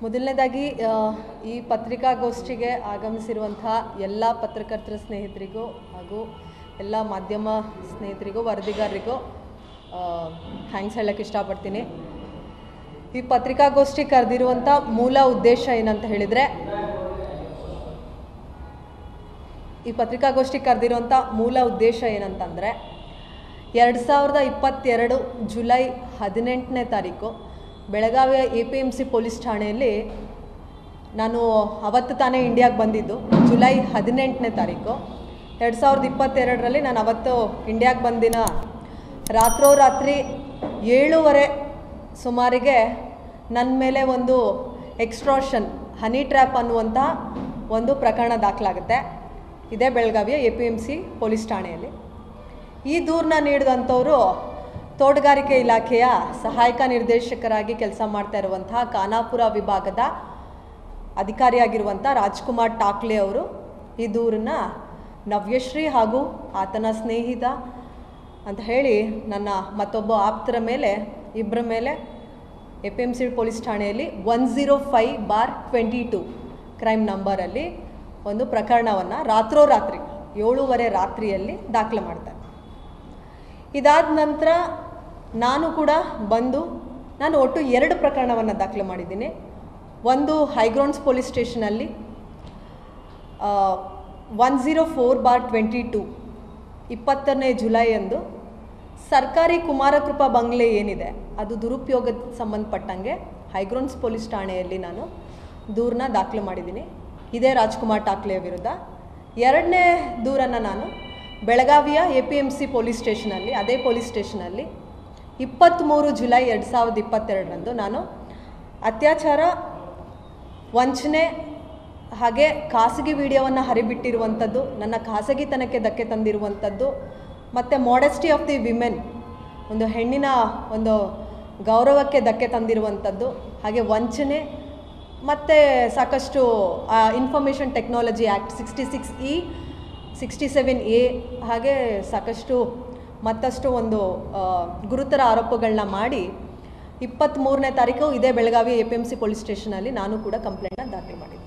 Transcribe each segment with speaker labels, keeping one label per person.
Speaker 1: ಮೊದಲನೇದಾಗಿ ಆ, ಈ ಪತ್ರಿಕಾಗೋಷ್ಠಿಗೆ ಆಗಮಿಸಿರುವಂತಹ ಎಲ್ಲ ಪತ್ರಕರ್ತರ ಸ್ನೇಹಿತರಿಗೂ ಹಾಗೂ ಎಲ್ಲ ಮಾಧ್ಯಮ ಸ್ನೇಹಿತರಿಗೂ ವರದಿಗಾರರಿಗೂ ಥ್ಯಾಂಕ್ಸ್ ಹೇಳಕ್ಕೆ ಇಷ್ಟಪಡ್ತೀನಿ ಈ ಪತ್ರಿಕಾಗೋಷ್ಠಿ ಕರೆದಿರುವಂಥ ಮೂಲ ಉದ್ದೇಶ ಏನಂತ ಹೇಳಿದರೆ ಈ ಪತ್ರಿಕಾಗೋಷ್ಠಿ ಕರೆದಿರುವಂಥ ಮೂಲ ಉದ್ದೇಶ ಏನಂತಂದರೆ ಎರಡು ಸಾವಿರದ ಇಪ್ಪತ್ತೆರಡು ಜುಲೈ ಹದಿನೆಂಟನೇ ತಾರೀಕು ಬೆಳಗಾವಿಯ A P M C police ಠಾಣೆಯಲ್ಲಿ ನಾನು ಅವತ್ತು ತಾನೇ ಇಂಡಿಯಾಗೆ ಬಂದಿದ್ದು ಜುಲೈ ಹದಿನೆಂಟನೇ ತಾರೀಕು ಎರಡು ಸಾವಿರದ ಇಪ್ಪತ್ತೆರಡರಲ್ಲಿ ನಾನು ಅವತ್ತು ಇಂಡಿಯಾಗೆ ಬಂದಿನ ರಾತ್ರೋರಾತ್ರಿ ಏಳೂವರೆ ಸುಮಾರಿಗೆ ನನ್ನ ಮೇಲೆ ಒಂದು ಎಕ್ಸ್ಟ್ರಾಷನ್ ಹನಿ ಟ್ರ್ಯಾಪ್ ಅನ್ನುವಂಥ ಒಂದು ಪ್ರಕರಣ ದಾಖಲಾಗುತ್ತೆ ಇದೇ ಬೆಳಗಾವಿಯ A P M C police ಠಾಣೆಯಲ್ಲಿ ಈ ದೂರನ್ನ ನೀಡಿದಂಥವರು ತೋಟಗಾರಿಕೆ ಇಲಾಖೆಯ ಸಹಾಯಕ ನಿರ್ದೇಶಕರಾಗಿ ಕೆಲಸ ಮಾಡ್ತಾ ಇರುವಂತಹ ಖಾನಾಪುರ ವಿಭಾಗದ ಅಧಿಕಾರಿಯಾಗಿರುವಂಥ ರಾಜ್ಕುಮಾರ್ ಟಾಕ್ಲೆ ಅವರು ಈ ದೂರನ್ನ ನವ್ಯಶ್ರೀ ಹಾಗೂ ಆತನ ಸ್ನೇಹಿತ ಅಂತ ಹೇಳಿ ನನ್ನ ಮತ್ತೊಬ್ಬ ಆಪ್ತರ ಮೇಲೆ ಇಬ್ಬರ ಮೇಲೆ A P M C police ಠಾಣೆಯಲ್ಲಿ one zero five bar twenty two crime ನಂಬರಲ್ಲಿ ಒಂದು ಪ್ರಕರಣವನ್ನು ರಾತ್ರೋರಾತ್ರಿ ಏಳೂವರೆ ರಾತ್ರಿಯಲ್ಲಿ ದಾಖಲೆ ಮಾಡ್ತಾರೆ ಇದಾದ ನಂತರ ನಾನು ಕೂಡ ಬಂದು ನಾನು ಒಟ್ಟು ಎರಡು ಪ್ರಕರಣವನ್ನು ದಾಖಲೆ ಮಾಡಿದ್ದೀನಿ ಒಂದು ಹೈಗ್ರೌಂಡ್ಸ್ ಪೊಲೀಸ್ ಸ್ಟೇಷನಲ್ಲಿ one zero four bar twenty two ಇಪ್ಪತ್ತನೇ ಜುಲೈಯಂದು ಸರ್ಕಾರಿ ಕುಮಾರಕೃಪಾ ಬಂಗ್ಲೆ ಏನಿದೆ ಅದು ದುರುಪಯೋಗದ ಸಂಬಂಧಪಟ್ಟಂಗೆ ಹೈಗ್ರೌಂಡ್ಸ್ ಪೊಲೀಸ್ ಠಾಣೆಯಲ್ಲಿ ನಾನು ದೂರನ್ನ ದಾಖಲೆ ಮಾಡಿದ್ದೀನಿ ಇದೇ ರಾಜ್ಕುಮಾರ್ ಟಾಕ್ಲೆಯ ವಿರುದ್ಧ ಎರಡನೇ ದೂರನ್ನು ನಾನು ಬೆಳಗಾವಿಯ A P M C police ಸ್ಟೇಷನಲ್ಲಿ ಅದೇ ಪೊಲೀಸ್ ಸ್ಟೇಷನಲ್ಲಿ ಇಪ್ಪತ್ತ್ಮೂರು ಜುಲೈ ಎರಡು ಸಾವಿರದ ಇಪ್ಪತ್ತೆರಡರಂದು ನಾನು ಅತ್ಯಾಚಾರ ವಂಚನೆ ಹಾಗೆ ಖಾಸಗಿ ವಿಡಿಯೋವನ್ನು ಹರಿಬಿಟ್ಟಿರುವಂಥದ್ದು ನನ್ನ ಖಾಸಗಿತನಕ್ಕೆ ಧಕ್ಕೆ ತಂದಿರುವಂಥದ್ದು ಮತ್ತು ಮಾಡೆಸ್ಟಿ ಆಫ್ ದಿ ವಿಮೆನ್ ಒಂದು ಹೆಣ್ಣಿನ ಒಂದು ಗೌರವಕ್ಕೆ ಧಕ್ಕೆ ತಂದಿರುವಂಥದ್ದು ಹಾಗೆ ವಂಚನೆ ಮತ್ತು ಸಾಕಷ್ಟು information technology act sixty six E sixty seven A ಹಾಗೆ ಸಾಕಷ್ಟು ಮತ್ತಷ್ಟು ಒಂದು ಆ, ಗುರುತರ ಆರೋಪಗಳನ್ನ ಮಾಡಿ ಇಪ್ಪತ್ತ್ಮೂರನೇ ತಾರೀಕು ಇದೇ Belagavi A P M C police ಸ್ಟೇಷನಲ್ಲಿ ನಾನು ಕೂಡ ಕಂಪ್ಲೇಂಟ್ನ ದಾಖಲೆ ಮಾಡಿದ್ದೆ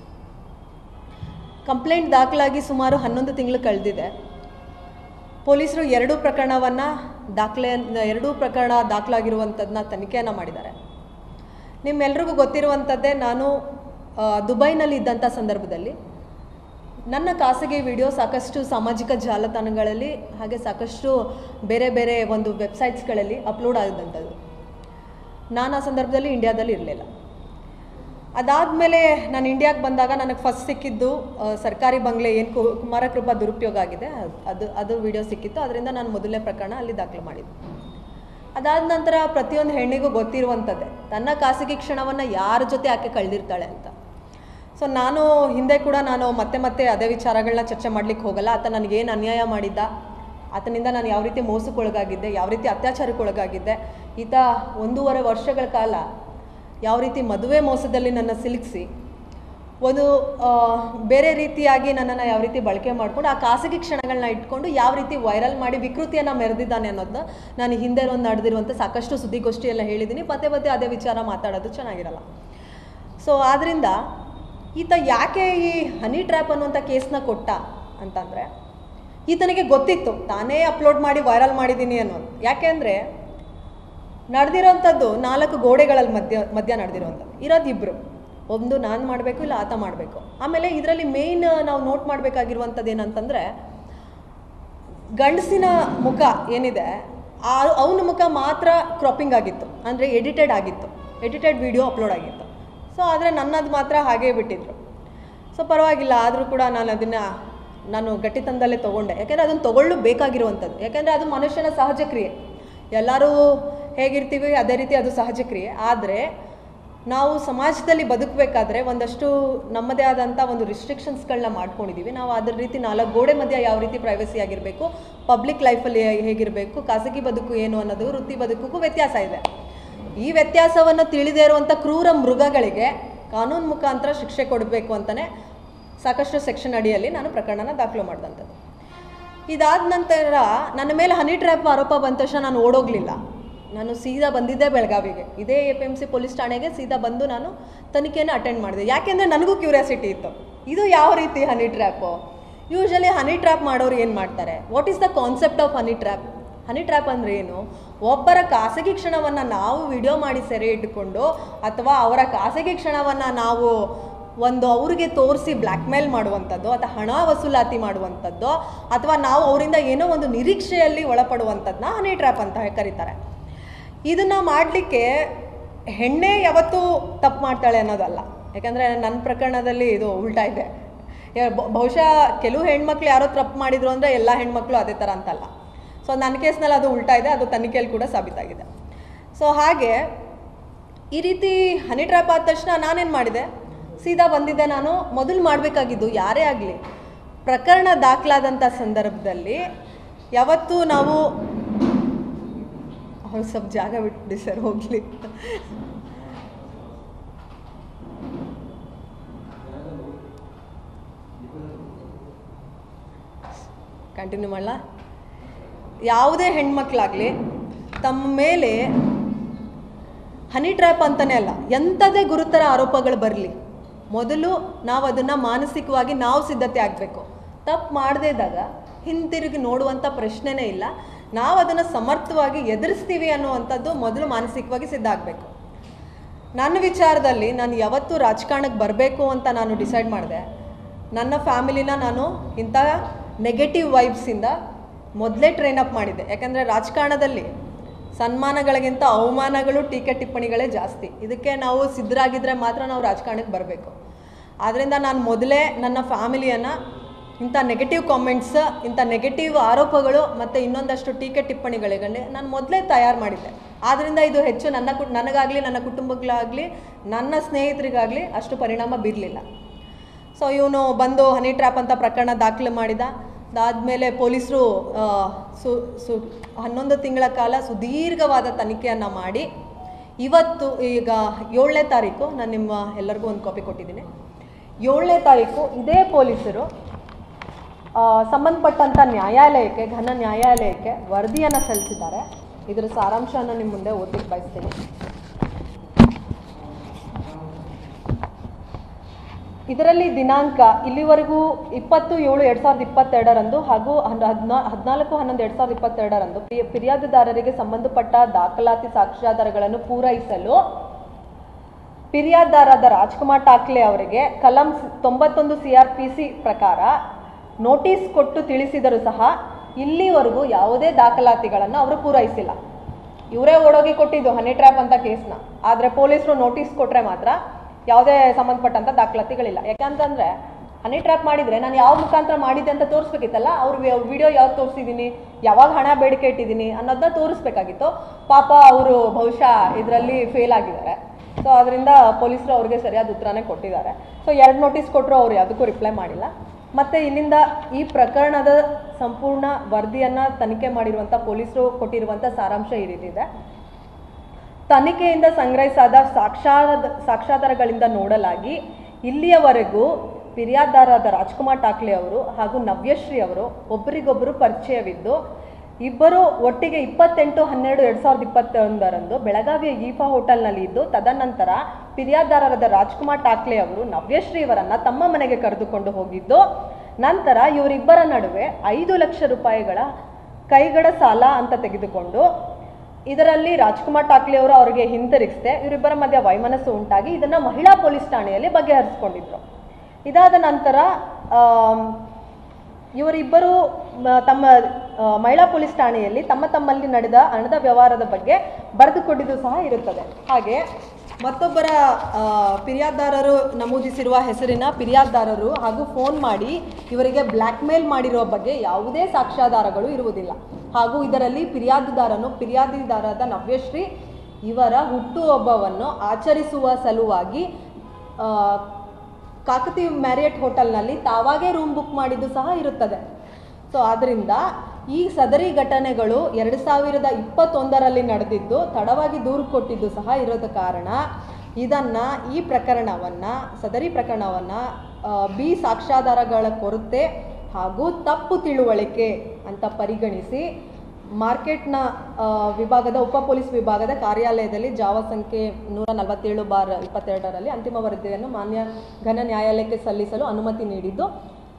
Speaker 1: ಕಂಪ್ಲೇಂಟ್ ದಾಖಲಾಗಿ ಸುಮಾರು ಹನ್ನೊಂದು ತಿಂಗಳು ಕಳೆದಿದೆ ಪೊಲೀಸರು ಎರಡೂ ಪ್ರಕರಣವನ್ನು ದಾಖಲೆ ಎರಡೂ ಪ್ರಕರಣ ದಾಖಲಾಗಿರುವಂಥದ್ದನ್ನ ತನಿಖೆಯನ್ನು ಮಾಡಿದ್ದಾರೆ ನಿಮ್ಮೆಲ್ರಿಗೂ ಗೊತ್ತಿರುವಂಥದ್ದೇ ನಾನು ಆ, ದುಬೈನಲ್ಲಿ ಇದ್ದಂಥ ಸಂದರ್ಭದಲ್ಲಿ ನನ್ನ ಖಾಸಗಿ ವಿಡಿಯೋ ಸಾಕಷ್ಟು ಸಾಮಾಜಿಕ ಜಾಲತಾಣಗಳಲ್ಲಿ ಹಾಗೆ ಸಾಕಷ್ಟು ಬೇರೆ ಬೇರೆ ಒಂದು ವೆಬ್ಸೈಟ್ಸ್ಗಳಲ್ಲಿ ಅಪ್ಲೋಡ್ ಆಗಿದ್ದಂಥದ್ದು ನಾನು ಆ ಸಂದರ್ಭದಲ್ಲಿ ಇಂಡಿಯಾದಲ್ಲಿ ಇರಲಿಲ್ಲ ಅದಾದಮೇಲೆ ನಾನು ಇಂಡಿಯಾಗೆ ಬಂದಾಗ ನನಗೆ ಫಸ್ಟ್ ಸಿಕ್ಕಿದ್ದು ಆ, ಸರ್ಕಾರಿ ಬಂಗ್ಲೆ ಏನು ಕು ಕುಮಾರಕೃಪಾ ದುರುಪಯೋಗ ಆಗಿದೆ ಅದ್- ಅದು ಅದು ವಿಡಿಯೋ ಸಿಕ್ಕಿತ್ತು ಅದರಿಂದ ನಾನು ಮೊದಲನೇ ಪ್ರಕರಣ ಅಲ್ಲಿ ದಾಖಲೆ ಮಾಡಿದ್ದೆ ಅದಾದ ನಂತರ ಪ್ರತಿಯೊಂದು ಹೆಣ್ಣಿಗೂ ಗೊತ್ತಿರುವಂಥದ್ದೇ ತನ್ನ ಖಾಸಗಿ ಕ್ಷಣವನ್ನು ಯಾರ ಜೊತೆ ಆಕೆ ಕಳೆದಿರ್ತಾಳೆ ಅಂತ ಸೊ ನಾನು ಹಿಂದೆ ಕೂಡ ನಾನು ಮತ್ತೆ ಮತ್ತೆ ಅದೇ ವಿಚಾರಗಳನ್ನ ಚರ್ಚೆ ಮಾಡ್ಲಿಕ್ಕೆ ಹೋಗಲ್ಲ ಆತ ನನಗೇನು ಅನ್ಯಾಯ ಮಾಡಿದ್ದ ಆತನಿಂದ ನಾನು ಯಾವ ರೀತಿ ಮೋಸಕ್ಕೊಳಗಾಗಿದ್ದೆ ಯಾವ ರೀತಿ ಅತ್ಯಾಚಾರಕ್ಕೊಳಗಾಗಿದ್ದೆ ಈತ ಒಂದೂವರೆ ವರ್ಷಗಳ ಕಾಲ ಯಾವ ರೀತಿ ಮದುವೆ ಮೋಸದಲ್ಲಿ ನನ್ನ ಸಿಲುಕಿಸಿ ಒಂದು ಆ, ಬೇರೆ ರೀತಿಯಾಗಿ ನನ್ನನ್ನು ಯಾವ ರೀತಿ ಬಳಕೆ ಮಾಡ್ಕೊಂಡು ಆ ಖಾಸಗಿ ಕ್ಷಣಗಳನ್ನ ಇಟ್ಕೊಂಡು ಯಾವ ರೀತಿ ವೈರಲ್ ಮಾಡಿ ವಿಕೃತಿಯನ್ನು ಮೆರೆದಿದ್ದಾನೆ ಅನ್ನೋದನ್ನ ನಾನು ಹಿಂದೆ ಒಂದು ನಡೆದಿರುವಂಥ ಸಾಕಷ್ಟು ಸುದ್ದಿಗೋಷ್ಠಿಯೆಲ್ಲ ಹೇಳಿದ್ದೀನಿ ಪದೇ ಪದೇ ಅದೇ ವಿಚಾರ ಮಾತಾಡೋದು ಚೆನ್ನಾಗಿರಲ್ಲ ಸೊ ಆದ್ದರಿಂದ ಈತ ಯಾಕೆ ಈ ಹನಿ ಟ್ರ್ಯಾಪ್ ಅನ್ನುವಂಥ ಕೇಸ್ನ ಕೊಟ್ಟ ಅಂತಂದರೆ ಈತನಿಗೆ ಗೊತ್ತಿತ್ತು ತಾನೇ ಅಪ್ಲೋಡ್ ಮಾಡಿ ವೈರಲ್ ಮಾಡಿದ್ದೀನಿ ಅನ್ನೋದು ಯಾಕೆಂದರೆ ನಡೆದಿರೋಂಥದ್ದು ನಾಲ್ಕು ಗೋಡೆಗಳಲ್ಲಿ ಮಧ್ಯ ಮಧ್ಯ ನಡೆದಿರೋಂಥದ್ದು ಇರೋದು ಇಬ್ಬರು ಒಂದು ನಾನು ಮಾಡಬೇಕು ಇಲ್ಲ ಆತ ಮಾಡಬೇಕು ಆಮೇಲೆ ಇದರಲ್ಲಿ ಮೇಯ್ನ್ ನಾವು ನೋಟ್ ಮಾಡಬೇಕಾಗಿರುವಂಥದ್ದು ಏನಂತಂದರೆ ಗಂಡಸಿನ ಮುಖ ಏನಿದೆ ಆ ಅವನ ಮುಖ ಮಾತ್ರ ಕ್ರಾಪಿಂಗ್ ಆಗಿತ್ತು ಅಂದರೆ ಎಡಿಟೆಡ್ ಆಗಿತ್ತು ಎಡಿಟೆಡ್ ವಿಡಿಯೋ ಅಪ್ಲೋಡ್ ಆಗಿತ್ತು ಸೊ ಆದರೆ ನನ್ನದು ಮಾತ್ರ ಹಾಗೇ ಬಿಟ್ಟಿದ್ರು ಸೊ ಪರವಾಗಿಲ್ಲ ಆದರೂ ಕೂಡ ನಾನು ಅದನ್ನು ನಾನು ಗಟ್ಟಿತನದಲ್ಲೇ ತೊಗೊಂಡೆ ಯಾಕೆಂದರೆ ಅದನ್ನು ತೊಗೊಳ್ಳು ಬೇಕಾಗಿರುವಂಥದ್ದು ಯಾಕೆಂದರೆ ಅದು ಮನುಷ್ಯನ ಸಹಜ ಕ್ರಿಯೆ ಎಲ್ಲರೂ ಹೇಗಿರ್ತೀವಿ ಅದೇ ರೀತಿ ಅದು ಸಹಜ ಕ್ರಿಯೆ ಆದರೆ ನಾವು ಸಮಾಜದಲ್ಲಿ ಬದುಕಬೇಕಾದ್ರೆ ಒಂದಷ್ಟು ನಮ್ಮದೇ ಆದಂಥ ಒಂದು ರಿಸ್ಟ್ರಿಕ್ಷನ್ಸ್ಗಳನ್ನ ಮಾಡ್ಕೊಂಡಿದ್ದೀವಿ ನಾವು ಅದ್ರ ರೀತಿ ನಾಲ್ಕು ಗೋಡೆ ಮಧ್ಯೆ ಯಾವ ರೀತಿ ಪ್ರೈವಸಿ ಆಗಿರಬೇಕು ಪಬ್ಲಿಕ್ ಲೈಫಲ್ಲಿ ಹೇಗಿರಬೇಕು ಖಾಸಗಿ ಬದುಕು ಏನು ಅನ್ನೋದು ವೃತ್ತಿ ಬದುಕಿಗೂ ವ್ಯತ್ಯಾಸ ಇದೆ ಈ ವ್ಯತ್ಯಾಸವನ್ನು ತಿಳಿದೇ ಇರುವಂಥ ಕ್ರೂರ ಮೃಗಗಳಿಗೆ ಕಾನೂನು ಮುಖಾಂತರ ಶಿಕ್ಷೆ ಕೊಡಬೇಕು ಅಂತಲೇ ಸಾಕಷ್ಟು ಸೆಕ್ಷನ್ ಅಡಿಯಲ್ಲಿ ನಾನು ಪ್ರಕರಣನ ದಾಖಲು ಮಾಡಿದಂಥದ್ದು ಇದಾದ ನಂತರ ನನ್ನ ಮೇಲೆ ಹನಿ ಟ್ರ್ಯಾಪ್ ಆರೋಪ ಬಂದ ತಕ್ಷಣ ನಾನು ಓಡೋಗಲಿಲ್ಲ ನಾನು ಸೀದಾ ಬಂದಿದ್ದೆ ಬೆಳಗಾವಿಗೆ ಇದೇ A P M C police ಠಾಣೆಗೆ ಸೀದಾ ಬಂದು ನಾನು ತನಿಖೆನ ಅಟೆಂಡ್ ಮಾಡಿದೆ ಯಾಕೆಂದರೆ ನನಗೂ ಕ್ಯೂರಿಯಾಸಿಟಿ ಇತ್ತು ಇದು ಯಾವ ರೀತಿ ಹನಿ ಟ್ರ್ಯಾಪು ಯೂಶಲಿ ಹನಿ ಟ್ರ್ಯಾಪ್ ಮಾಡೋರು ಏನು ಮಾಡ್ತಾರೆ what is the concept of honey trap honey trap ಅಂದರೆ ಏನು ಒಬ್ಬರ ಖಾಸಗಿ ಕ್ಷಣವನ್ನು ನಾವು ವಿಡಿಯೋ ಮಾಡಿ ಸೆರೆ ಇಟ್ಟುಕೊಂಡು ಅಥವಾ ಅವರ ಖಾಸಗಿ ಕ್ಷಣವನ್ನು ನಾವು ಒಂದು ಅವರಿಗೆ ತೋರಿಸಿ ಬ್ಲ್ಯಾಕ್ ಮೇಲ್ ಮಾಡುವಂಥದ್ದು ಅಥವಾ ಹಣ ವಸೂಲಾತಿ ಮಾಡುವಂಥದ್ದು ಅಥವಾ ನಾವು ಅವರಿಂದ ಏನೋ ಒಂದು ನಿರೀಕ್ಷೆಯಲ್ಲಿ ಒಳಪಡುವಂಥದ್ದನ್ನ ಹನಿ ಟ್ರ್ಯಾಪ್ ಅಂತ ಕರೀತಾರೆ ಇದನ್ನು ಮಾಡಲಿಕ್ಕೆ ಹೆಣ್ಣೆ ಯಾವತ್ತೂ ತಪ್ಪು ಮಾಡ್ತಾಳೆ ಅನ್ನೋದಲ್ಲ ಯಾಕಂದರೆ ನನ್ನ ಪ್ರಕರಣದಲ್ಲಿ ಇದು ಉಲ್ಟಾ ಇದೆ ಯಾ- ಬ- ಬಹುಶಃ ಕೆಲವು ಹೆಣ್ಮಕ್ಳು ಯಾರೋ ತಪ್ಪು ಮಾಡಿದ್ರು ಅಂದರೆ ಎಲ್ಲ ಹೆಣ್ಮಕ್ಳು ಅದೇ ಥರ ಅಂತಲ್ಲ ಸೊ ನನ್ನ ಕೇಸ್ನಲ್ಲಿ ಅದು ಉಲ್ಟಾ ಇದೆ ಅದು ತನಿಖೆಯಲ್ಲಿ ಕೂಡ ಸಾಬೀತಾಗಿದೆ ಸೊ ಹಾಗೆ ಈ ರೀತಿ ಹನಿ ಟ್ರ್ಯಾಪ್ ಆದ ತಕ್ಷಣ ನಾನೇನು ಮಾಡಿದೆ ಸೀದಾ ಬಂದಿದ್ದೆ ನಾನು ಮೊದಲು ಮಾಡಬೇಕಾಗಿದ್ದು ಯಾರೇ ಆಗಲಿ ಪ್ರಕರಣ ದಾಖಲಾದಂಥ ಸಂದರ್ಭದಲ್ಲಿ ಯಾವತ್ತೂ ನಾವು ಅವ್ರು ಸ್ವಲ್ಪ ಜಾಗ ಬಿಟ್ಬಿಡಿ ಸರ್ ಹೋಗಲಿ ಕಂಟಿನ್ಯೂ ಮಾಡಲ ಯಾವುದೇ ಹೆಣ್ಮಕ್ಳಾಗಲಿ ತಮ್ಮ ಮೇಲೆ ಹನಿ ಟ್ರ್ಯಾಪ್ ಅಂತಲೇ ಅಲ್ಲ ಎಂಥದೇ ಗುರುತರ ಆರೋಪಗಳು ಬರಲಿ ಮೊದಲು ನಾವು ಅದನ್ನು ಮಾನಸಿಕವಾಗಿ ನಾವು ಸಿದ್ಧತೆ ಆಗಬೇಕು ತಪ್ಪು ಮಾಡದೇ ಇದ್ದಾಗ ಹಿಂತಿರುಗಿ ನೋಡುವಂಥ ಪ್ರಶ್ನೆನೇ ಇಲ್ಲ ನಾವು ಅದನ್ನು ಸಮರ್ಥವಾಗಿ ಎದುರಿಸ್ತೀವಿ ಅನ್ನುವಂಥದ್ದು ಮೊದಲು ಮಾನಸಿಕವಾಗಿ ಸಿದ್ಧ ಆಗಬೇಕು ನನ್ನ ವಿಚಾರದಲ್ಲಿ ನಾನು ಯಾವತ್ತೂ ರಾಜಕಾರಣಕ್ಕೆ ಬರಬೇಕು ಅಂತ ನಾನು ಡಿಸೈಡ್ ಮಾಡಿದೆ ನನ್ನ ಫ್ಯಾಮಿಲಿನ ನಾನು ಇಂಥ ನೆಗೆಟಿವ್ ವೈಬ್ಸಿಂದ ಮೊದಲೇ ಟ್ರೈನ್ ಅಪ್ ಮಾಡಿದ್ದೆ ಯಾಕಂದರೆ ರಾಜಕಾರಣದಲ್ಲಿ ಸನ್ಮಾನಗಳಿಗಿಂತ ಅವಮಾನಗಳು ಟೀಕೆ ಟಿಪ್ಪಣಿಗಳೇ ಜಾಸ್ತಿ ಇದಕ್ಕೆ ನಾವು ಸಿದ್ಧರಾಗಿದ್ದರೆ ಮಾತ್ರ ನಾವು ರಾಜಕಾರಣಕ್ಕೆ ಬರಬೇಕು ಆದ್ದರಿಂದ ನಾನು ಮೊದಲೇ ನನ್ನ ಫ್ಯಾಮಿಲಿಯನ್ನು ಇಂಥ ನೆಗೆಟಿವ್ ಕಾಮೆಂಟ್ಸ್ ಇಂಥ ನೆಗೆಟಿವ್ ಆರೋಪಗಳು ಮತ್ತು ಇನ್ನೊಂದಷ್ಟು ಟೀಕೆ ಟಿಪ್ಪಣಿಗಳಿಗೆ ನಾನು ಮೊದಲೇ ತಯಾರು ಮಾಡಿದ್ದೆ ಆದ್ದರಿಂದ ಇದು ಹೆಚ್ಚು ನನ್ನ ಕು ನನಗಾಗಲಿ ನನ್ನ ಕುಟುಂಬಗಳಾಗಲಿ ನನ್ನ ಸ್ನೇಹಿತರಿಗಾಗಲಿ ಅಷ್ಟು ಪರಿಣಾಮ ಬೀರಲಿಲ್ಲ ಸೊ ಇವನು ಬಂದು ಹನಿ ಟ್ರ್ಯಾಪ್ ಅಂತ ಪ್ರಕರಣ ದಾಖಲೆ ಮಾಡಿದ ಅದಾದಮೇಲೆ ಪೊಲೀಸರು ಸು ಸು ಹನ್ನೊಂದು ತಿಂಗಳ ಕಾಲ ಸುದೀರ್ಘವಾದ ತನಿಖೆಯನ್ನು ಮಾಡಿ ಇವತ್ತು ಈಗ ಏಳನೇ ತಾರೀಕು ನಾನು ನಿಮ್ಮ ಎಲ್ಲರಿಗೂ ಒಂದು ಕಾಪಿ ಕೊಟ್ಟಿದ್ದೀನಿ ಏಳನೇ ತಾರೀಕು ಇದೇ ಪೊಲೀಸರು ಆ, ಸಂಬಂಧಪಟ್ಟಂಥ ನ್ಯಾಯಾಲಯಕ್ಕೆ ಘನ ನ್ಯಾಯಾಲಯಕ್ಕೆ ವರದಿಯನ್ನು ಸಲ್ಲಿಸಿದ್ದಾರೆ ಇದರ ಸಾರಾಂಶವನ್ನು ನಿಮ್ಮ ಮುಂದೆ ಓದಲಿಕ್ಕೆ ಬಯಸ್ತೀನಿ ಇದರಲ್ಲಿ ದಿನಾಂಕ ಇಲ್ಲಿವರೆಗೂ ಇಪ್ಪತ್ತು ಏಳು ಎರಡು ಸಾವಿರದ ಇಪ್ಪತ್ತೆರಡರಂದು ಹಾಗೂ ಹನ್- ಹದ್ನಾ ಹದಿನಾಲ್ಕು ಹನ್ನೊಂದು ಎರಡು ಸಾವಿರದ ಇಪ್ಪತ್ತೆರಡರಂದು ಫಿ- ಫಿರ್ಯಾದುದಾರರಿಗೆ ಸಂಬಂಧಪಟ್ಟ ದಾಖಲಾತಿ ಸಾಕ್ಷ್ಯಾಧಾರಗಳನ್ನು ಪೂರೈಸಲು ಫಿರ್ಯಾದಾರರಾದ ರಾಜ್ಕುಮಾರ್ ಟಾಕ್ಲೆ ಅವರಿಗೆ ಕಲಂ ಸ್- ತೊಂಬತ್ತೊಂದು ಸಿ ಆರ್ ಪಿ ಸಿ ಪ್ರಕಾರ ನೋಟಿಸ್ ಕೊಟ್ಟು ತಿಳಿಸಿದರೂ ಸಹ ಇಲ್ಲಿವರೆಗೂ ಯಾವುದೇ ದಾಖಲಾತಿಗಳನ್ನು ಅವರು ಪೂರೈಸಿಲ್ಲ ಇವರೇ ಓಡೋಗಿ ಕೊಟ್ಟಿದ್ದು ಹನಿ ಟ್ರ್ಯಾಪ್ ಅಂತ ಕೇಸ್ನ ಆದರೆ ಪೊಲೀಸರು ನೋಟಿಸ್ ಕೊಟ್ಟರೆ ಮಾತ್ರ ಯಾವುದೇ ಸಂಬಂಧಪಟ್ಟಂಥ ದಾಖಲಾತಿಗಳಿಲ್ಲ ಯಾಕಂತಂದರೆ ಹನಿ ಟ್ರ್ಯಾಪ್ ಮಾಡಿದರೆ ನಾನು ಯಾವ ಮುಖಾಂತರ ಮಾಡಿದ್ದೆ ಅಂತ ತೋರಿಸ್ಬೇಕಿತ್ತಲ್ಲ ಅವ್ರ ವಿಡಿಯೋ ಯಾವ್ದು ತೋರಿಸಿದ್ದೀನಿ ಯಾವಾಗ ಹಣ ಬೇಡಿಕೆ ಇಟ್ಟಿದ್ದೀನಿ ಅನ್ನೋದನ್ನ ತೋರಿಸ್ಬೇಕಾಗಿತ್ತು ಪಾಪ ಅವರು ಬಹುಶಃ ಇದರಲ್ಲಿ ಫೇಲ್ ಆಗಿದ್ದಾರೆ ಸೊ ಅದರಿಂದ ಪೊಲೀಸರು ಅವ್ರಿಗೆ ಸರಿಯಾದ ಉತ್ತರನೇ ಕೊಟ್ಟಿದ್ದಾರೆ ಸೊ ಎರಡು ನೋಟಿಸ್ ಕೊಟ್ಟರು ಅವ್ರು ಯಾವುದಕ್ಕೂ ರಿಪ್ಲೈ ಮಾಡಿಲ್ಲ ಮತ್ತು ಇಲ್ಲಿಂದ ಈ ಪ್ರಕರಣದ ಸಂಪೂರ್ಣ ವರದಿಯನ್ನು ತನಿಖೆ ಮಾಡಿರುವಂಥ ಪೊಲೀಸರು ಕೊಟ್ಟಿರುವಂಥ ಸಾರಾಂಶ ಈ ರೀತಿ ಇದೆ ತನಿಖೆಯಿಂದ ಸಂಗ್ರಹಿಸಾದ ಸಾಕ್ಷಾದ ಸಾಕ್ಷ್ಯಾಧಾರಗಳಿಂದ ನೋಡಲಾಗಿ ಇಲ್ಲಿಯವರೆಗೂ ಫಿರ್ಯಾದಾರರಾದ ರಾಜ್ಕುಮಾರ್ ಟಾಕ್ಲೆ ಅವರು ಹಾಗೂ ನವ್ಯಶ್ರೀ ಅವರು ಒಬ್ಬರಿಗೊಬ್ಬರು ಪರಿಚಯವಿದ್ದು ಇಬ್ಬರು ಒಟ್ಟಿಗೆ ಇಪ್ಪತ್ತೆಂಟು ಹನ್ನೆರಡು ಎರಡು ಸಾವಿರದ ಇಪ್ಪತ್ತೊಂದರಂದು ಬೆಳಗಾವಿಯ ಈಫಾ ಹೋಟೆಲ್ನಲ್ಲಿ ಇದ್ದು ತದನಂತರ ಫಿರ್ಯಾದಾರರಾದ ರಾಜ್ಕುಮಾರ್ ಟಾಕ್ಲೆ ಅವರು ನವ್ಯಶ್ರೀ ಅವರನ್ನ ತಮ್ಮ ಮನೆಗೆ ಕರೆದುಕೊಂಡು ಹೋಗಿದ್ದು ನಂತರ ಇವರಿಬ್ಬರ ನಡುವೆ ಐದು ಲಕ್ಷ ರೂಪಾಯಿಗಳ ಕೈಗಡ ಸಾಲ ಅಂತ ತೆಗೆದುಕೊಂಡು ಇದರಲ್ಲಿ ರಾಜ್ಕುಮಾರ್ ಟಾಕ್ಲೆ ಅವರು ಅವರಿಗೆ ಹಿಂತಿರುಗಿಸ್ದೆ ಇವರಿಬ್ಬರ ಮಧ್ಯೆ ವೈಮನಸ್ಸು ಉಂಟಾಗಿ ಇದನ್ನ ಮಹಿಳಾ ಪೊಲೀಸ್ ಠಾಣೆಯಲ್ಲಿ ಬಗೆಹರಿಸ್ಕೊಂಡಿದ್ರು ಇದಾದ ನಂತರ ಆಮ್, ಇವರಿಬ್ಬರು ಮ- ತಮ್ಮ ಆ, ಮಹಿಳಾ ಪೊಲೀಸ್ ಠಾಣೆಯಲ್ಲಿ ತಮ್ಮ ತಮ್ಮಲ್ಲಿ ನಡೆದ ಹಣದ ವ್ಯವಹಾರದ ಬಗ್ಗೆ ಬರೆದುಕೊಂಡಿದ್ದು ಸಹ ಇರುತ್ತದೆ ಹಾಗೆ ಮತ್ತೊಬ್ಬರ ಆ, ಫಿರ್ಯಾದಾರರು ನಮೂದಿಸಿರುವ ಹೆಸರಿನ ಫಿರ್ಯಾದಾರರು ಹಾಗೂ ಫೋನ್ ಮಾಡಿ ಇವರಿಗೆ ಬ್ಲ್ಯಾಕ್ ಮೇಲ್ ಮಾಡಿರುವ ಬಗ್ಗೆ ಯಾವುದೇ ಸಾಕ್ಷ್ಯಾಧಾರಗಳು ಇರುವುದಿಲ್ಲ ಹಾಗೂ ಇದರಲ್ಲಿ ಫಿರ್ಯಾದುದಾರನು ಫಿರ್ಯಾದಿದಾರರಾದ ನವ್ಯಶ್ರೀ ಇವರ ಹುಟ್ಟುಹಬ್ಬವನ್ನು ಆಚರಿಸುವ ಸಲುವಾಗಿ ಆ, ಕಾಕತಿ ಮ್ಯಾರಿಯಟ್ ಹೋಟೆಲ್ನಲ್ಲಿ ತಾವಾಗೇ ರೂಮ್ ಬುಕ್ ಮಾಡಿದ್ದು ಸಹ ಇರುತ್ತದೆ ಸೊ ಆದ್ದರಿಂದ ಈ ಸದರಿ ಘಟನೆಗಳು ಎರಡು ಸಾವಿರದ ಇಪ್ಪತ್ತೊಂದರಲ್ಲಿ ನಡೆದಿದ್ದು ತಡವಾಗಿ ದೂರು ಕೊಟ್ಟಿದ್ದು ಸಹ ಇರೋದ ಕಾರಣ ಇದನ್ನು ಈ ಪ್ರಕರಣವನ್ನು ಸದರಿ ಪ್ರಕರಣವನ್ನು ಬಿ ಸಾಕ್ಷ್ಯಾಧಾರಗಳ ಕೊರತೆ ಹಾಗೂ ತಪ್ಪು ತಿಳುವಳಿಕೆ ಅಂತ ಪರಿಗಣಿಸಿ ಮಾರ್ಕೆಟ್ನ ಆ, ವಿಭಾಗದ ಉಪ ಪೊಲೀಸ್ ವಿಭಾಗದ ಕಾರ್ಯಾಲಯದಲ್ಲಿ ಜಾವ ಸಂಖ್ಯೆ ನೂರ ನಲವತ್ತೇಳು ಬಾರ್ ಇಪ್ಪತ್ತೆರಡರಲ್ಲಿ ಅಂತಿಮ ವರದಿಯನ್ನು ಮಾನ್ಯ ಘನ ನ್ಯಾಯಾಲಯಕ್ಕೆ ಸಲ್ಲಿಸಲು ಅನುಮತಿ ನೀಡಿದ್ದು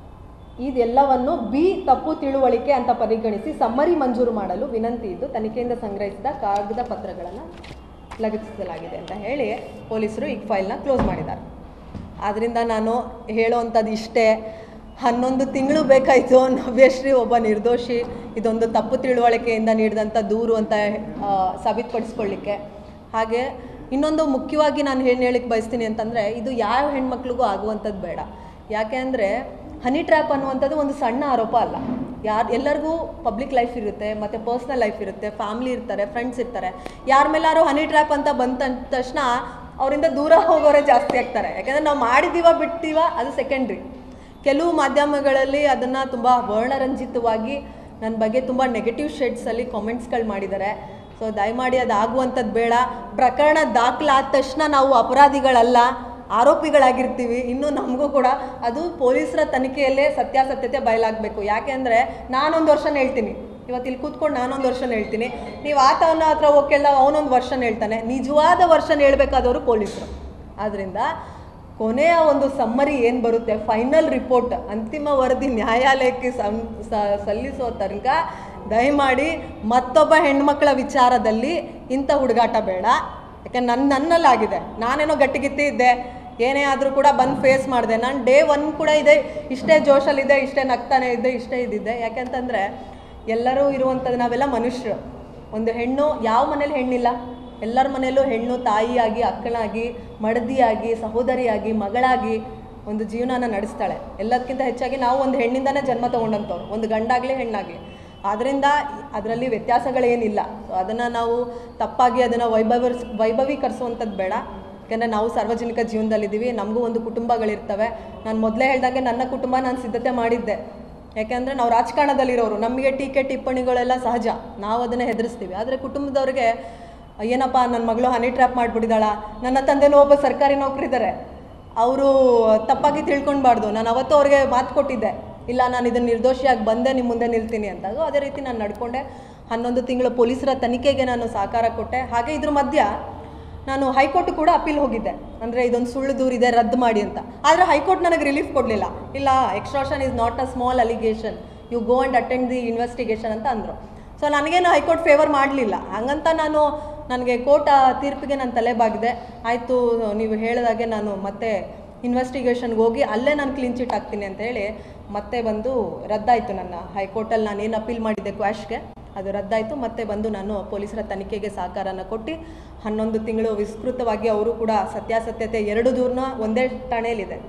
Speaker 1: ಇದೆಲ್ಲವನ್ನು ಬಿ ತಪ್ಪು ತಿಳುವಳಿಕೆ ಅಂತ ಪರಿಗಣಿಸಿ ಸಮ್ಮರಿ ಮಂಜೂರು ಮಾಡಲು ವಿನಂತಿ ಇದ್ದು ತನಿಖೆಯಿಂದ ಸಂಗ್ರಹಿಸಿದ ಕಾಗದ ಪತ್ರಗಳನ್ನು ಲಗತ್ತಿಸಲಾಗಿದೆ ಅಂತ ಹೇಳಿ ಪೊಲೀಸರು ಈಗ ಫೈಲ್ನ ಕ್ಲೋಸ್ ಮಾಡಿದ್ದಾರೆ ಆದ್ದರಿಂದ ನಾನು ಹೇಳೋವಂಥದ್ದು ಇಷ್ಟೇ ಹನ್ನೊಂದು ತಿಂಗಳು ಬೇಕಾಯಿತು ನವ್ಯಶ್ರೀ ಒಬ್ಬ ನಿರ್ದೋಷಿ ಇದೊಂದು ತಪ್ಪು ತಿಳುವಳಿಕೆಯಿಂದ ನೀಡಿದಂಥ ದೂರು ಅಂತ ಆ, ಸಾಬೀತುಪಡಿಸ್ಕೊಳ್ಳಿಕ್ಕೆ ಹಾಗೆ ಇನ್ನೊಂದು ಮುಖ್ಯವಾಗಿ ನಾನು ಏನು ಹೇಳಿಕ್ಕೆ ಬಯಸ್ತೀನಿ ಅಂತಂದರೆ ಇದು ಯಾವ ಹೆಣ್ಮಕ್ಳಿಗೂ ಆಗುವಂಥದ್ದು ಬೇಡ ಯಾಕೆ ಅಂದರೆ ಹನಿ ಟ್ರ್ಯಾಪ್ ಅನ್ನುವಂಥದ್ದು ಒಂದು ಸಣ್ಣ ಆರೋಪ ಅಲ್ಲ ಯಾರು ಎಲ್ಲರಿಗೂ ಪಬ್ಲಿಕ್ ಲೈಫ್ ಇರುತ್ತೆ ಮತ್ತು ಪರ್ಸ್ನಲ್ ಲೈಫ್ ಇರುತ್ತೆ ಫ್ಯಾಮ್ಲಿ ಇರ್ತಾರೆ ಫ್ರೆಂಡ್ಸ್ ಇರ್ತಾರೆ ಯಾರ ಮೇಲಾರು ಹನಿ ಟ್ರ್ಯಾಪ್ ಅಂತ ಬಂದ ತಕ್ಷಣ ಅವರಿಂದ ದೂರ ಹೋಗೋರೇ ಜಾಸ್ತಿ ಆಗ್ತಾರೆ ಯಾಕಂದರೆ ನಾವು ಮಾಡಿದ್ದೀವ ಬಿಡ್ತೀವ ಅದು ಸೆಕೆಂಡ್ರಿ ಕೆಲವು ಮಾಧ್ಯಮಗಳಲ್ಲಿ ಅದನ್ನು ತುಂಬ ವರ್ಣರಂಜಿತವಾಗಿ ನನ್ನ ಬಗ್ಗೆ ತುಂಬ ನೆಗೆಟಿವ್ ಶೇಡ್ಸಲ್ಲಿ ಕಾಮೆಂಟ್ಸ್ಗಳು ಮಾಡಿದ್ದಾರೆ ಸೊ ದಯಮಾಡಿ ಅದು ಆಗುವಂಥದ್ದು ಬೇಡ ಪ್ರಕರಣ ದಾಖಲಾದ ತಕ್ಷಣ ನಾವು ಅಪರಾಧಿಗಳಲ್ಲ ಆರೋಪಿಗಳಾಗಿರ್ತೀವಿ ಇನ್ನು ನಮಗೂ ಕೂಡ ಅದು ಪೊಲೀಸರ ತನಿಖೆಯಲ್ಲೇ ಸತ್ಯಾಸತ್ಯತೆ ಬಯಲಾಗಬೇಕು ಯಾಕೆ ಅಂದರೆ ನಾನೊಂದು ವರ್ಷನ ಹೇಳ್ತೀನಿ ಇವತ್ತು ಇಲ್ಲಿ ಕೂತ್ಕೊಂಡು ನಾನೊಂದು ವರ್ಷನ ಹೇಳ್ತೀನಿ ನೀವು ಆತವನ ಹತ್ರ ಹೋಗಿ ಕೇಳಿದಾಗ ಅವನೊಂದು ವರ್ಷನ ಹೇಳ್ತಾನೆ ನಿಜವಾದ ವರ್ಷನ ಹೇಳ್ಬೇಕಾದವರು ಪೊಲೀಸರು ಆದ್ದರಿಂದ ಕೊನೆಯ ಒಂದು ಸಮ್ಮರಿ ಏನು ಬರುತ್ತೆ ಫೈನಲ್ ರಿಪೋರ್ಟ್ ಅಂತಿಮ ವರದಿ ನ್ಯಾಯಾಲಯಕ್ಕೆ ಸಂ ಸ- ಸಲ್ಲಿಸೋ ತನಕ ದಯಮಾಡಿ ಮತ್ತೊಬ್ಬ ಹೆಣ್ಮಕ್ಳ ವಿಚಾರದಲ್ಲಿ ಇಂಥ ಹುಡುಗಾಟ ಬೇಡ ಯಾಕೆ ನನ್ನ ನನ್ನಲ್ಲಾಗಿದೆ ನಾನೇನೋ ಗಟ್ಟಿಗಿತ್ತಿ ಇದ್ದೆ ಏನೇ ಆದರೂ ಕೂಡ ಬಂದು ಫೇಸ್ ಮಾಡಿದೆ ನಾನು ಡೇ ಒನ್ ಕೂಡ ಇದೆ ಇಷ್ಟೇ ಜೋಶಲ್ಲಿದೆ ಇಷ್ಟೇ ನಗ್ತಾನೆ ಇದ್ದೆ ಇಷ್ಟೇ ಇದ್ದಿದ್ದೆ ಯಾಕೆಂತಂದರೆ ಎಲ್ಲರೂ ಇರುವಂಥದ್ದು ನಾವೆಲ್ಲ ಮನುಷ್ಯರು ಒಂದು ಹೆಣ್ಣು ಯಾವ ಮನೇಲಿ ಹೆಣ್ಣಿಲ್ಲ ಎಲ್ಲರ ಮನೆಯಲ್ಲೂ ಹೆಣ್ಣು ತಾಯಿಯಾಗಿ ಅಕ್ಕಳಾಗಿ ಮಡದಿಯಾಗಿ ಸಹೋದರಿಯಾಗಿ ಮಗಳಾಗಿ ಒಂದು ಜೀವನನ ನಡೆಸ್ತಾಳೆ ಎಲ್ಲದಕ್ಕಿಂತ ಹೆಚ್ಚಾಗಿ ನಾವು ಒಂದು ಹೆಣ್ಣಿಂದನೇ ಜನ್ಮ ತೊಗೊಂಡಂಥವ್ರು ಒಂದು ಗಂಡಾಗಲಿ ಹೆಣ್ಣಾಗಲಿ ಆದ್ದರಿಂದ ಅದರಲ್ಲಿ ವ್ಯತ್ಯಾಸಗಳೇನಿಲ್ಲ ಸೊ ಅದನ್ನು ನಾವು ತಪ್ಪಾಗಿ ಅದನ್ನು ವೈಭವರ್ಸ್ ವೈಭವೀಕರಿಸುವಂಥದ್ದು ಬೇಡ ಯಾಕಂದರೆ ನಾವು ಸಾರ್ವಜನಿಕ ಜೀವನದಲ್ಲಿದ್ದೀವಿ ನಮಗೂ ಒಂದು ಕುಟುಂಬಗಳಿರ್ತವೆ ನಾನು ಮೊದಲೇ ಹೇಳ್ದಂಗೆ ನನ್ನ ಕುಟುಂಬ ನಾನು ಸಿದ್ಧತೆ ಮಾಡಿದ್ದೆ ಯಾಕೆಂದರೆ ನಾವು ರಾಜಕಾರಣದಲ್ಲಿರೋರು ನಮಗೆ ಟೀಕೆ ಟಿಪ್ಪಣಿಗಳೆಲ್ಲ ಸಹಜ ನಾವು ಅದನ್ನು ಹೆದರಿಸ್ತೀವಿ ಆದರೆ ಕುಟುಂಬದವ್ರಿಗೆ ಏನಪ್ಪ ನನ್ನ ಮಗಳು ಹನಿ ಟ್ರ್ಯಾಪ್ ಮಾಡಿಬಿಟ್ಟಿದ್ದಾಳ ನನ್ನ ತಂದೆನೂ ಒಬ್ಬ ಸರ್ಕಾರಿ ನೌಕರಿದ್ದಾರೆ ಅವರು ತಪ್ಪಾಗಿ ತಿಳ್ಕೊಳ್ಬಾರ್ದು ನಾನು ಅವತ್ತು ಅವ್ರಿಗೆ ಮಾತು ಕೊಟ್ಟಿದ್ದೆ ಇಲ್ಲ ನಾನು ಇದನ್ನು ನಿರ್ದೋಷಿಯಾಗಿ ಬಂದೆ ನಿಮ್ಮ ಮುಂದೆ ನಿಲ್ತೀನಿ ಅಂತಾಗ ಅದೇ ರೀತಿ ನಾನು ನಡ್ಕೊಂಡೆ ಹನ್ನೊಂದು ತಿಂಗಳು ಪೊಲೀಸರ ತನಿಖೆಗೆ ನಾನು ಸಹಕಾರ ಕೊಟ್ಟೆ ಹಾಗೆ ಇದ್ರ ಮಧ್ಯ ನಾನು ಹೈಕೋರ್ಟ್ ಕೂಡ ಅಪೀಲ್ ಹೋಗಿದ್ದೆ ಅಂದರೆ ಇದೊಂದು ಸುಳ್ಳು ದೂರಿದೆ ರದ್ದು ಮಾಡಿ ಅಂತ ಆದರೆ ಹೈಕೋರ್ಟ್ ನನಗೆ ರಿಲೀಫ್ ಕೊಡಲಿಲ್ಲ ಇಲ್ಲ extortion is not a small allegation you go and attend the investigation ಅಂತ ಅಂದರು ಸೊ ನನಗೇನು ಹೈಕೋರ್ಟ್ ಫೇವರ್ ಮಾಡಲಿಲ್ಲ ಹಾಗಂತ ನಾನು ನನಗೆ ಕೋರ್ಟ್ ಆ ತೀರ್ಪಿಗೆ ನಾನು ತಲೆಬಾಗಿದೆ ಆಯಿತು ನೀವು ಹೇಳಿದಾಗೆ ನಾನು ಮತ್ತೆ ಇನ್ವೆಸ್ಟಿಗೇಷನ್ಗೆ ಹೋಗಿ ಅಲ್ಲೇ ನಾನು ಕ್ಲೀನ್ ಚಿಟ್ ಹಾಕ್ತೀನಿ ಅಂತ ಹೇಳಿ ಮತ್ತೆ ಬಂದು ರದ್ದಾಯಿತು ನನ್ನ ಹೈಕೋರ್ಟಲ್ಲಿ ನಾನು ಏನು ಅಪೀಲ್ ಮಾಡಿದ್ದೆ ಕ್ವಾಶ್ಗೆ ಅದು ರದ್ದಾಯಿತು ಮತ್ತೆ ಬಂದು ನಾನು ಪೊಲೀಸರ ತನಿಖೆಗೆ ಸಹಕಾರನ ಕೊಟ್ಟು ಹನ್ನೊಂದು ತಿಂಗಳು ವಿಸ್ತೃತವಾಗಿ ಅವರು ಕೂಡ ಸತ್ಯಾಸತ್ಯತೆ ಎರಡು ದೂರನ ಒಂದೇ ಠಾಣೆಯಲ್ಲಿದೆ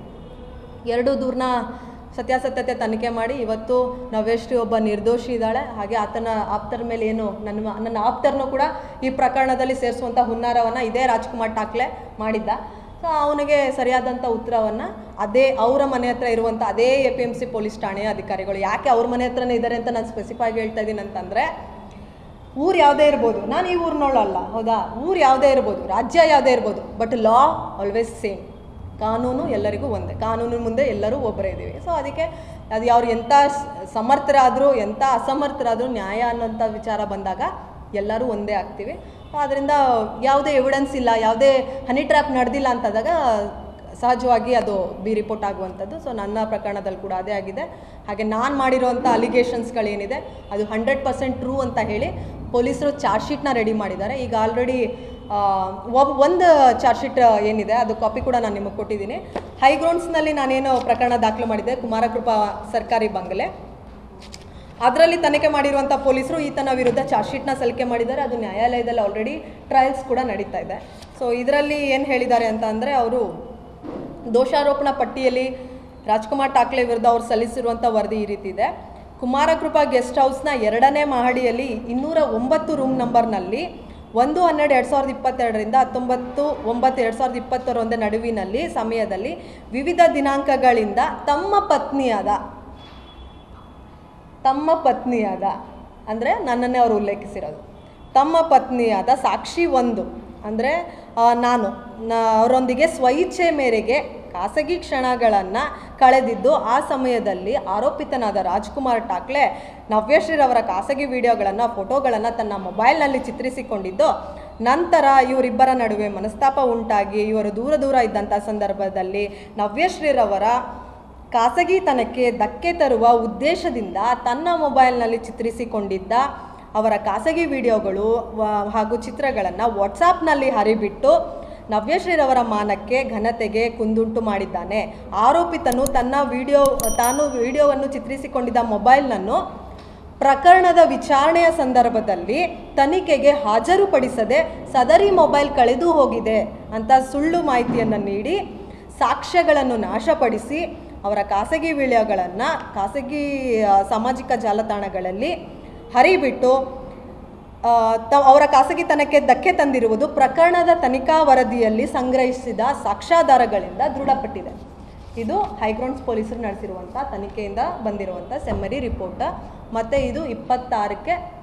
Speaker 1: ಎರಡು ದೂರನ ಸತ್ಯಾಸತ್ಯತೆ ತನಿಖೆ ಮಾಡಿ ಇವತ್ತು ನವ್ಯಶ್ರೀ ಒಬ್ಬ ನಿರ್ದೋಷಿ ಇದ್ದಾಳೆ ಹಾಗೆ ಆತನ ಆಪ್ತರ ಮೇಲೆ ಏನು ನನ್ನ ನನ್ನ ಆಪ್ತರನ್ನು ಕೂಡ ಈ ಪ್ರಕರಣದಲ್ಲಿ ಸೇರಿಸುವಂಥ ಹುನ್ನಾರವನ್ನು ಇದೇ ರಾಜ್ಕುಮಾರ್ ಠಾಕ್ಲೆ ಮಾಡಿದ್ದ ಸೊ ಅವನಿಗೆ ಸರಿಯಾದಂಥ ಉತ್ತರವನ್ನು ಅದೇ ಅವರ ಮನೆ ಹತ್ರ ಇರುವಂಥ ಅದೇ A P M C police ಠಾಣೆಯ ಅಧಿಕಾರಿಗಳು ಯಾಕೆ ಅವ್ರ ಮನೆ ಹತ್ರನೇ ಇದ್ದಾರೆ ಅಂತ ನಾನು ಸ್ಪೆಸಿಫೈ ಆಗಿ ಹೇಳ್ತಾ ಇದ್ದೀನಿ ಅಂತಂದರೆ ಊರು ಯಾವುದೇ ಇರ್ಬೋದು ನಾನು ಈ ಊರಿನವಳಲ್ಲ ಹೌದಾ ಊರು ಯಾವುದೇ ಇರ್ಬೋದು ರಾಜ್ಯ ಯಾವುದೇ ಇರ್ಬೋದು ಬಟ್ ಲಾ ಆಲ್ವೇಸ್ ಸೇಮ್ ಕಾನೂನು ಎಲ್ಲರಿಗೂ ಒಂದೇ ಕಾನೂನು ಮುಂದೆ ಎಲ್ಲರೂ ಒಬ್ಬರೇ ಇದ್ದೀವಿ ಸೊ ಅದಕ್ಕೆ ಅದು ಯಾರು ಎಂಥ ಸ್- ಸಮರ್ಥರಾದರೂ ಎಂಥ ಅಸಮರ್ಥರಾದರೂ ನ್ಯಾಯ ಅನ್ನೋಂಥ ವಿಚಾರ ಬಂದಾಗ ಎಲ್ಲರೂ ಒಂದೇ ಆಗ್ತೀವಿ ಆದ್ದರಿಂದ ಯಾವುದೇ ಎವಿಡೆನ್ಸ್ ಇಲ್ಲ ಯಾವುದೇ ಹನಿ ಟ್ರ್ಯಾಪ್ ನಡೆದಿಲ್ಲ ಅಂತಂದಾಗ ಸಹಜವಾಗಿ ಅದು ಬಿ ರಿಪೋರ್ಟ್ ಆಗುವಂಥದ್ದು ಸೊ ನನ್ನ ಪ್ರಕರಣದಲ್ಲಿ ಕೂಡ ಅದೇ ಆಗಿದೆ ಹಾಗೆ ನಾನು ಮಾಡಿರೋವಂಥ ಅಲಿಗೇಷನ್ಸ್ಗಳೇನಿದೆ ಅದು ಹಂಡ್ರೆಡ್ ಪರ್ಸೆಂಟ್ ಟ್ರೂ ಅಂತ ಹೇಳಿ ಪೊಲೀಸರು ಚಾರ್ಜ್ ಶೀಟ್ನ ರೆಡಿ ಮಾಡಿದ್ದಾರೆ ಈಗ ಆಲ್ರೆಡಿ ಒಬ್ಬ ಒಂದು ಚಾರ್ಜ್ ಶೀಟ್ ಏನಿದೆ ಅದು ಕಾಪಿ ಕೂಡ ನಾನು ನಿಮಗೆ ಕೊಟ್ಟಿದ್ದೀನಿ ಹೈಗ್ರೌಂಡ್ಸ್ನಲ್ಲಿ ನಾನೇನು ಪ್ರಕರಣ ದಾಖಲು ಮಾಡಿದ್ದೆ ಕುಮಾರಕೃಪಾ ಸರ್ಕಾರಿ ಬಂಗಲೆ ಅದರಲ್ಲಿ ತನಿಖೆ ಮಾಡಿರುವಂಥ ಪೊಲೀಸರು ಈತನ ವಿರುದ್ಧ ಚಾರ್ಜ್ ಶೀಟ್ನ ಸಲ್ಲಿಕೆ ಮಾಡಿದ್ದಾರೆ ಅದು ನ್ಯಾಯಾಲಯದಲ್ಲಿ ಆಲ್ರೆಡಿ ಟ್ರಯಲ್ಸ್ ಕೂಡ ನಡೀತಾ ಇದೆ ಸೊ ಇದರಲ್ಲಿ ಏನು ಹೇಳಿದ್ದಾರೆ ಅಂತ ಅಂದರೆ ಅವರು ದೋಷಾರೋಪಣಾ ಪಟ್ಟಿಯಲ್ಲಿ ರಾಜ್ಕುಮಾರ್ ಠಾಕ್ಲೆ ವಿರುದ್ಧ ಅವರು ಸಲ್ಲಿಸಿರುವಂಥ ವರದಿ ಈ ರೀತಿ ಇದೆ ಕುಮಾರಕೃಪಾ ಗೆಸ್ಟ್ ಹೌಸ್ನ ಎರಡನೇ ಮಹಡಿಯಲ್ಲಿ ಇನ್ನೂರ ಒಂಬತ್ತು ರೂಮ್ ನಂಬರ್ನಲ್ಲಿ ಒಂದು ಹನ್ನೆರಡು ಎರಡು ಸಾವಿರದ ಇಪ್ಪತ್ತೆರಡರಿಂದ ಹತ್ತೊಂಬತ್ತು ಒಂಬತ್ತು ಎರಡು ಸಾವಿರದ ಇಪ್ಪತ್ತರೊಂದೇ ನಡುವಿನಲ್ಲಿ ಸಮಯದಲ್ಲಿ ವಿವಿಧ ದಿನಾಂಕಗಳಿಂದ ತಮ್ಮ ಪತ್ನಿಯಾದ ತಮ್ಮ ಪತ್ನಿಯಾದ ಅಂದರೆ ನನ್ನನ್ನೇ ಅವರು ಉಲ್ಲೇಖಿಸಿರೋದು ತಮ್ಮ ಪತ್ನಿಯಾದ ಸಾಕ್ಷಿ ಒಂದು ಅಂದರೆ ನಾನು ನ- ಅವರೊಂದಿಗೆ ಸ್ವಇಚ್ಛೆ ಮೇರೆಗೆ ಖಾಸಗಿ ಕ್ಷಣಗಳನ್ನು ಕಳೆದಿದ್ದು ಆ ಸಮಯದಲ್ಲಿ ಆರೋಪಿತನಾದ ರಾಜ್ಕುಮಾರ್ ಠಾಕ್ಲೆ ನವ್ಯಶ್ರೀರವರ ಖಾಸಗಿ ವಿಡಿಯೋಗಳನ್ನು ಫೋಟೋಗಳನ್ನು ತನ್ನ ಮೊಬೈಲ್ನಲ್ಲಿ ಚಿತ್ರಿಸಿಕೊಂಡಿದ್ದು ನಂತರ ಇವರಿಬ್ಬರ ನಡುವೆ ಮನಸ್ತಾಪ ಉಂಟಾಗಿ ಇವರು ದೂರ ದೂರ ಇದ್ದಂಥ ಸಂದರ್ಭದಲ್ಲಿ ನವ್ಯಶ್ರೀರವರ ಖಾಸಗಿತನಕ್ಕೆ ಧಕ್ಕೆ ತರುವ ಉದ್ದೇಶದಿಂದ ತನ್ನ ಮೊಬೈಲ್ನಲ್ಲಿ ಚಿತ್ರಿಸಿಕೊಂಡಿದ್ದ ಅವರ ಖಾಸಗಿ ವಿಡಿಯೋಗಳು ವ- ಹಾಗೂ ಚಿತ್ರಗಳನ್ನು ವಾಟ್ಸಾಪ್ನಲ್ಲಿ ಹರಿಬಿಟ್ಟು ನವ್ಯಶ್ರೀರವರ ಮಾನಕ್ಕೆ ಘನತೆಗೆ ಕುಂದುಂಟು ಮಾಡಿದ್ದಾನೆ ಆರೋಪಿತನು ತನ್ನ ವಿಡಿಯೋ ತಾನು ವಿಡಿಯೋವನ್ನು ಚಿತ್ರಿಸಿಕೊಂಡಿದ್ದ ಮೊಬೈಲ್ನನ್ನು ಪ್ರಕರಣದ ವಿಚಾರಣೆಯ ಸಂದರ್ಭದಲ್ಲಿ ತನಿಖೆಗೆ ಹಾಜರುಪಡಿಸದೆ ಸದರಿ ಮೊಬೈಲ್ ಕಳೆದು ಹೋಗಿದೆ ಅಂತ ಸುಳ್ಳು ಮಾಹಿತಿಯನ್ನು ನೀಡಿ ಸಾಕ್ಷ್ಯಗಳನ್ನು ನಾಶಪಡಿಸಿ ಅವರ ಖಾಸಗಿ ವಿಡಿಯೋಗಳನ್ನು ಖಾಸಗಿ ಆ, ಸಾಮಾಜಿಕ ಜಾಲತಾಣಗಳಲ್ಲಿ ಹರಿಬಿಟ್ಟು ಆ, ತ ಅವರ ಖಾಸಗಿತನಕ್ಕೆ ಧಕ್ಕೆ ತಂದಿರುವುದು ಪ್ರಕರಣದ ತನಿಖಾ ವರದಿಯಲ್ಲಿ ಸಂಗ್ರಹಿಸಿದ ಸಾಕ್ಷ್ಯಾಧಾರಗಳಿಂದ ದೃಢಪಟ್ಟಿದೆ ಇದು ಹೈಗ್ರೌಂಡ್ಸ್ ಪೊಲೀಸರು ನಡೆಸಿರುವಂಥ ತನಿಖೆಯಿಂದ ಬಂದಿರುವಂಥ ಸೆಮ್ಮರಿ ರಿಪೋರ್ಟ್ ಮತ್ತು ಇದು ಇಪ್ಪತ್ತಾರಕ್ಕೆ